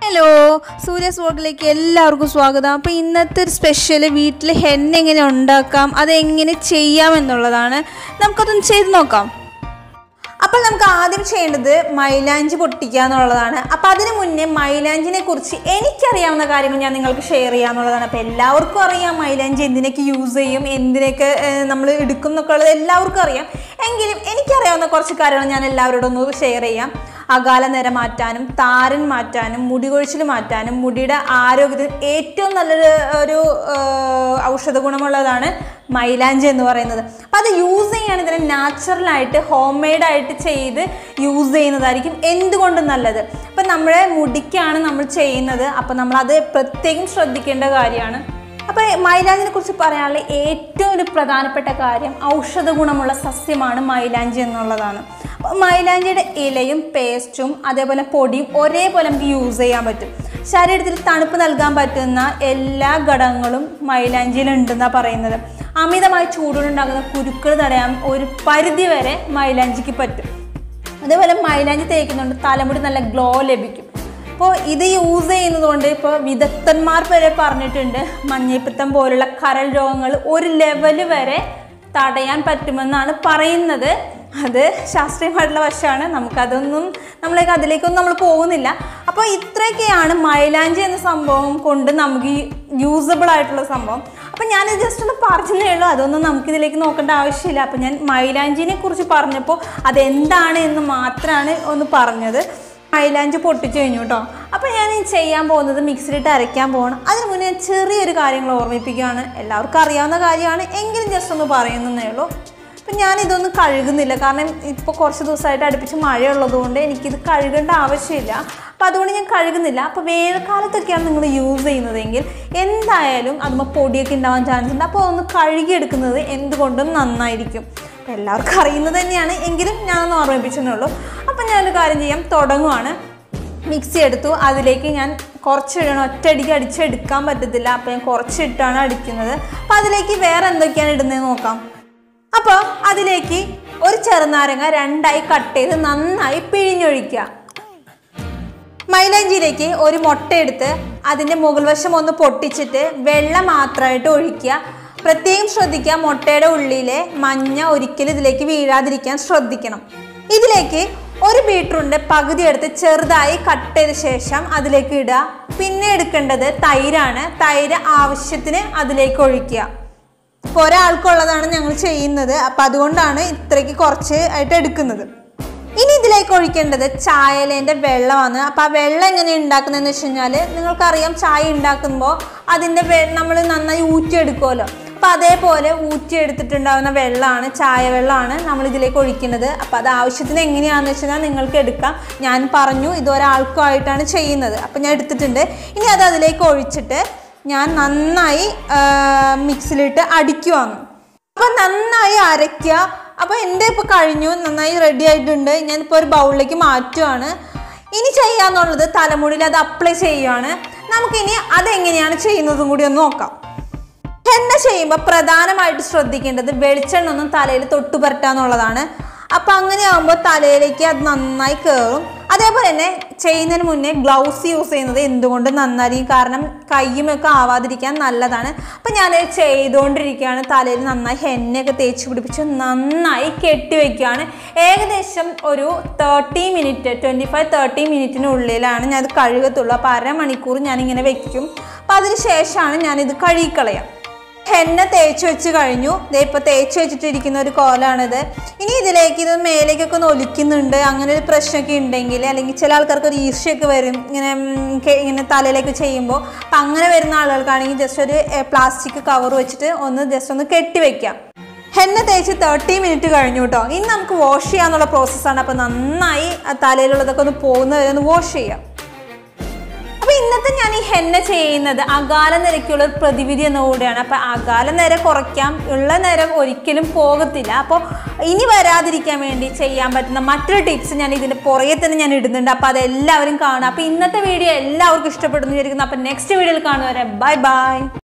hello സൂര്യസ് വ്ലോഗിലേക്ക് എല്ലാവർക്കും സ്വാഗതം അപ്പോൾ ഇന്നത്തെ ഒരു സ്പെഷ്യൽ വീട്ടിൽ ഹെന്ന എങ്ങനെ ഉണ്ടാക്കാം അതെങ്ങനെ ചെയ്യാം എന്നുള്ളതാണ് നമുക്കതൊന്ന് ചെയ്ത് നോക്കാം അപ്പോൾ നമുക്ക് ആദ്യം ചെയ്യേണ്ടത് മൈലാഞ്ചി പൊട്ടിക്കുക എന്നുള്ളതാണ് അപ്പോൾ അതിന് മുന്നേ മൈലാഞ്ചിനെ കുറിച്ച് എനിക്കറിയാവുന്ന കാര്യങ്ങൾ ഞാൻ നിങ്ങൾക്ക് ഷെയർ ചെയ്യുക എന്നുള്ളതാണ് അപ്പോൾ എല്ലാവർക്കും അറിയാം മൈലാഞ്ചി എന്തിനൊക്കെ യൂസ് ചെയ്യും എന്തിനൊക്കെ നമ്മൾ എടുക്കും എന്നൊക്കെ ഉള്ളത് എല്ലാവർക്കും അറിയാം എങ്കിലും എനിക്കറിയാവുന്ന കുറച്ച് കാര്യങ്ങൾ ഞാൻ എല്ലാവരോടും ഒന്ന് ഷെയർ ചെയ്യാം അകാല നിര മാറ്റാനും താരൻ മാറ്റാനും മുടി കൊഴിച്ചിൽ മാറ്റാനും മുടിയുടെ ആരോഗ്യത്തിന് ഏറ്റവും നല്ലൊരു ഒരു ആ, ഔഷധ ഗുണമുള്ളതാണ് മൈലാഞ്ചി എന്ന് പറയുന്നത് അപ്പം അത് യൂസ് ചെയ്യുകയാണെങ്കിൽ ഇതിനെ നാച്ചുറലായിട്ട് ഹോം മെയ്ഡായിട്ട് ചെയ്ത് യൂസ് ചെയ്യുന്നതായിരിക്കും എന്തുകൊണ്ടും നല്ലത് അപ്പം നമ്മുടെ മുടിക്കാണ് നമ്മൾ ചെയ്യുന്നത് അപ്പം നമ്മളത് പ്രത്യേകം ശ്രദ്ധിക്കേണ്ട കാര്യമാണ് അപ്പോൾ മൈലാഞ്ചിനെ കുറിച്ച് പറയാനുള്ള ഏറ്റവും ഒരു പ്രധാനപ്പെട്ട കാര്യം ഔഷധ ഗുണമുള്ള സസ്യമാണ് മൈലാഞ്ചി എന്നുള്ളതാണ് അപ്പോൾ മൈലാഞ്ചിയുടെ ഇലയും പേസ്റ്റും അതേപോലെ പൊടിയും ഒരേപോലെ നമുക്ക് യൂസ് ചെയ്യാൻ പറ്റും ശരീരത്തിൽ തണുപ്പ് നൽകാൻ പറ്റുന്ന എല്ലാ ഘടകങ്ങളും മൈലാഞ്ചിയിൽ ഉണ്ടെന്നാണ് പറയുന്നത് അമിതമായി ചൂടുകൊണ്ടുണ്ടാകുന്ന കുരുക്കൾ തടയാൻ ഒരു പരിധി വരെ മൈലാഞ്ചിക്ക് പറ്റും അതേപോലെ മൈലാഞ്ചി തേക്കുന്നുണ്ട് തലമുടി നല്ല ഗ്ലോ ലഭിക്കും അപ്പോൾ ഇത് യൂസ് ചെയ്യുന്നതുകൊണ്ട് ഇപ്പോൾ വിദഗ്ധന്മാർ വരെ പറഞ്ഞിട്ടുണ്ട് മഞ്ഞപ്പിത്തം പോലുള്ള കരൾ രോഗങ്ങൾ ഒരു ലെവൽ വരെ തടയാൻ പറ്റുമെന്നാണ് പറയുന്നത് അത് ശാസ്ത്രീയമായിട്ടുള്ള വശമാണ് നമുക്കതൊന്നും നമ്മളേക്ക് അതിലേക്കൊന്നും നമ്മൾ പോകുന്നില്ല അപ്പോൾ ഇത്രയൊക്കെയാണ് മൈലാഞ്ചി എന്ന സംഭവം കൊണ്ട് നമുക്ക് യൂസബിൾ ആയിട്ടുള്ള സംഭവം അപ്പം ഞാൻ ജസ്റ്റ് ഒന്ന് പറഞ്ഞതേ ഉള്ളൂ അതൊന്നും നമുക്കിതിലേക്ക് നോക്കേണ്ട ആവശ്യമില്ല അപ്പം ഞാൻ മൈലാഞ്ചിനെ കുറിച്ച് പറഞ്ഞപ്പോൾ അതെന്താണ് എന്ന് മാത്രമാണ് ഒന്ന് പറഞ്ഞത് മൈലാഞ്ചി പൊട്ടിച്ചു കഴിഞ്ഞു കേട്ടോ അപ്പോൾ ഞാൻ ഈ ചെയ്യാൻ പോകുന്നത് മിക്സിയിലിട്ട് അരയ്ക്കാൻ പോകണം അതിന് മുന്നേ ഞാൻ ചെറിയൊരു കാര്യങ്ങൾ ഓർമ്മിപ്പിക്കുകയാണ് എല്ലാവർക്കും അറിയാവുന്ന കാര്യമാണ് എങ്കിലും ജസ്റ്റ് ഒന്ന് പറയുന്നതേ ഉള്ളൂ അപ്പം ഞാൻ ഇതൊന്നും കഴുകുന്നില്ല കാരണം ഇപ്പോൾ കുറച്ച് ദിവസമായിട്ട് അടുപ്പിച്ച് മഴയുള്ളതുകൊണ്ട് എനിക്കിത് കഴുകേണ്ട ആവശ്യമില്ല അപ്പോൾ അതുകൊണ്ട് ഞാൻ കഴുകുന്നില്ല അപ്പോൾ വേനൽക്കാലത്തൊക്കെയാണ് നിങ്ങൾ യൂസ് ചെയ്യുന്നതെങ്കിൽ എന്തായാലും അതുമ്പോൾ പൊടിയൊക്കെ ഉണ്ടാവാൻ ചാൻസ് ഉണ്ട് അപ്പോൾ ഒന്ന് കഴുകിയെടുക്കുന്നത് എന്തുകൊണ്ടും നന്നായിരിക്കും അപ്പോൾ എല്ലാവർക്കും അറിയുന്നത് തന്നെയാണ് എങ്കിലും ഞാനൊന്ന് ഓർമ്മിപ്പിച്ചതേ ഉള്ളൂ അപ്പം ഞാനൊരു കാര്യം ചെയ്യാം തുടങ്ങുവാണ് മിക്സി എടുത്തു അതിലേക്ക് ഞാൻ കുറച്ച് ഇടണം ഒറ്റയടിക്ക് അടിച്ചെടുക്കാൻ പറ്റത്തില്ല അപ്പോൾ ഞാൻ കുറച്ചിട്ടാണ് അടിക്കുന്നത് അപ്പോൾ അതിലേക്ക് വേറെ എന്തൊക്കെയാണ് ഇടുന്നത് നോക്കാം അപ്പോൾ അതിലേക്ക് ഒരു ചെറുനാരങ്ങ രണ്ടായി കട്ട് ചെയ്ത് നന്നായി പിഴിഞ്ഞൊഴിക്കുക മൈലാഞ്ചിയിലേക്ക് ഒരു മുട്ട എടുത്ത് അതിൻ്റെ മുകൾ വശം ഒന്ന് പൊട്ടിച്ചിട്ട് വെള്ളം മാത്രമായിട്ട് ഒഴിക്കുക പ്രത്യേകം ശ്രദ്ധിക്കുക മുട്ടയുടെ ഉള്ളിലെ മഞ്ഞ ഒരിക്കലും ഇതിലേക്ക് വീഴാതിരിക്കാൻ ശ്രദ്ധിക്കണം ഇതിലേക്ക് ഒരു ബീട്രൂട്ടിൻ്റെ പകുതി എടുത്ത് ചെറുതായി കട്ട് ചെയ്ത ശേഷം അതിലേക്ക് ഇടുക പിന്നെ എടുക്കേണ്ടത് തൈരാണ് തൈര് ആവശ്യത്തിന് അതിലേക്ക് ഒഴിക്കുക ഇപ്പോൾ ഒരാൾക്കുള്ളതാണ് ഞങ്ങൾ ചെയ്യുന്നത് അപ്പം അതുകൊണ്ടാണ് ഇത്രയ്ക്ക് കുറച്ച് ആയിട്ട് എടുക്കുന്നത് ഇനി ഇതിലേക്ക് ഒഴിക്കേണ്ടത് ചായലേൻ്റെ വെള്ളമാണ് അപ്പോൾ ആ വെള്ളം എങ്ങനെ ഉണ്ടാക്കുന്നതെന്ന് വെച്ച് കഴിഞ്ഞാൽ നിങ്ങൾക്കറിയാം ചായ ഉണ്ടാക്കുമ്പോൾ അതിൻ്റെ നമ്മൾ നന്നായി ഊറ്റിയെടുക്കുമല്ലോ അപ്പോൾ അതേപോലെ ഊറ്റിയെടുത്തിട്ടുണ്ടാകുന്ന വെള്ളമാണ് ചായ വെള്ളമാണ് നമ്മൾ ഇതിലേക്ക് ഒഴിക്കുന്നത് അപ്പോൾ അത് ആവശ്യത്തിന് എങ്ങനെയാണെന്ന് വെച്ച് കഴിഞ്ഞാൽ നിങ്ങൾക്ക് എടുക്കാം ഞാൻ പറഞ്ഞു ഇത് ഒരാൾക്കുമായിട്ടാണ് ചെയ്യുന്നത് അപ്പോൾ ഞാൻ എടുത്തിട്ടുണ്ട് ഇനി അത് അതിലേക്ക് ഒഴിച്ചിട്ട് ഞാൻ നന്നായി ആ, മിക്സിയിലിട്ട് അടിക്കുവാണ് അപ്പോൾ നന്നായി അരയ്ക്കുക അപ്പോൾ എൻ്റെ ഇപ്പോൾ കഴിഞ്ഞു നന്നായി റെഡി ആയിട്ടുണ്ട് ഞാനിപ്പോൾ ഒരു ബൗളിലേക്ക് മാറ്റുവാണ് ഇനി ചെയ്യാന്നുള്ളത് തലമുടിയിൽ അത് അപ്ലൈ ചെയ്യുവാണ് നമുക്കിനി അതെങ്ങനെയാണ് ചെയ്യുന്നതും കൂടി ഒന്ന് നോക്കാം ഹെന്ന ചെയ്യുമ്പോൾ പ്രധാനമായിട്ട് ശ്രദ്ധിക്കേണ്ടത് വെളിച്ചെണ്ണ ഒന്നും തലയിൽ തൊട്ടു പുരട്ടാന്നുള്ളതാണ് അപ്പം അങ്ങനെ ആകുമ്പോൾ തലയിലേക്ക് അത് നന്നായി കയറും അതേപോലെ തന്നെ ചെയ്യുന്നതിന് മുന്നേ ഗ്ലൗസ് യൂസ് ചെയ്യുന്നത് എന്തുകൊണ്ട് നന്നായിരിക്കും കാരണം കയ്യുമൊക്കെ ആവാതിരിക്കാൻ നല്ലതാണ് അപ്പം ഞാൻ ചെയ്തുകൊണ്ടിരിക്കുകയാണ് തലയിൽ നന്നായി എണ്ണയൊക്കെ തേച്ച് പിടിപ്പിച്ച് നന്നായി കെട്ടിവെക്കുകയാണ് ഏകദേശം ഒരു thirty minute twenty five thirty മിനിറ്റിനുള്ളിലാണ് ഞാൻ ഇത് കഴുകത്തുള്ളൂ അപ്പോൾ അരമണിക്കൂർ ഞാനിങ്ങനെ വെക്കും അപ്പോൾ അതിന് ശേഷമാണ് ഞാനിത് കഴുകിക്കളയാം ഹെന്ന തേച്ച് വെച്ച് കഴിഞ്ഞു ദേ ഇപ്പോൾ തേച്ച് വെച്ചിട്ടിരിക്കുന്ന ഒരു കോലാണിത് ഇനി ഇതിലേക്ക് ഇത് മേലേക്കൊക്കെ ഒന്ന് ഒലിക്കുന്നുണ്ട് അങ്ങനെ ഒരു പ്രശ്നമൊക്കെ ഉണ്ടെങ്കിൽ അല്ലെങ്കിൽ ചില ആൾക്കാർക്ക് ഒരു ഈർഷ്യൊക്കെ വരും ഇങ്ങനെ ഉം, കെ- ഇങ്ങനെ തലയിലേക്ക് ചെയ്യുമ്പോൾ അപ്പം അങ്ങനെ വരുന്ന ആളുകൾക്കാണെങ്കിൽ ജസ്റ്റ് ഒരു പ്ലാസ്റ്റിക് കവർ വെച്ചിട്ട് ഒന്ന് ജസ്റ്റ് ഒന്ന് കെട്ടി വെക്കാം ഹെന്ന തേച്ച് തേർട്ടി മിനിറ്റ് കഴിഞ്ഞു കേട്ടോ ഇനി നമുക്ക് വാഷ് ചെയ്യാന്നുള്ള പ്രോസസ്സാണ് അപ്പോൾ നന്നായി ആ തലയിലുള്ളതൊക്കെ ഒന്ന് പോകുന്നവരെ ഒന്ന് വാഷ് ചെയ്യാം അപ്പൊ ഇന്നത്തെ ഞാൻ ഈ ഹെന്ന ചെയ്യുന്നത് അകാല നിരക്കുള്ള ഒരു പ്രതിവിധി എന്നുകൂടിയാണ് അപ്പൊ അകാല നിര കുറയ്ക്കാം ഉള്ള നിര ഒരിക്കലും പോകത്തില്ല അപ്പോൾ ഇനി വരാതിരിക്കാൻ വേണ്ടി ചെയ്യാൻ പറ്റുന്ന മറ്റൊരു ടിപ്സ് ഞാൻ ഇതിന്റെ പുറകെ തന്നെ ഞാൻ ഇടുന്നുണ്ട് അപ്പൊ അതെല്ലാവരും കാണുക അപ്പൊ ഇന്നത്തെ വീഡിയോ എല്ലാവർക്കും ഇഷ്ടപ്പെടുന്നു വിചാരിക്കുന്നു അപ്പൊ നെക്സ്റ്റ് വീഡിയോയിൽ കാണുന്നവരെ ബൈ ബൈ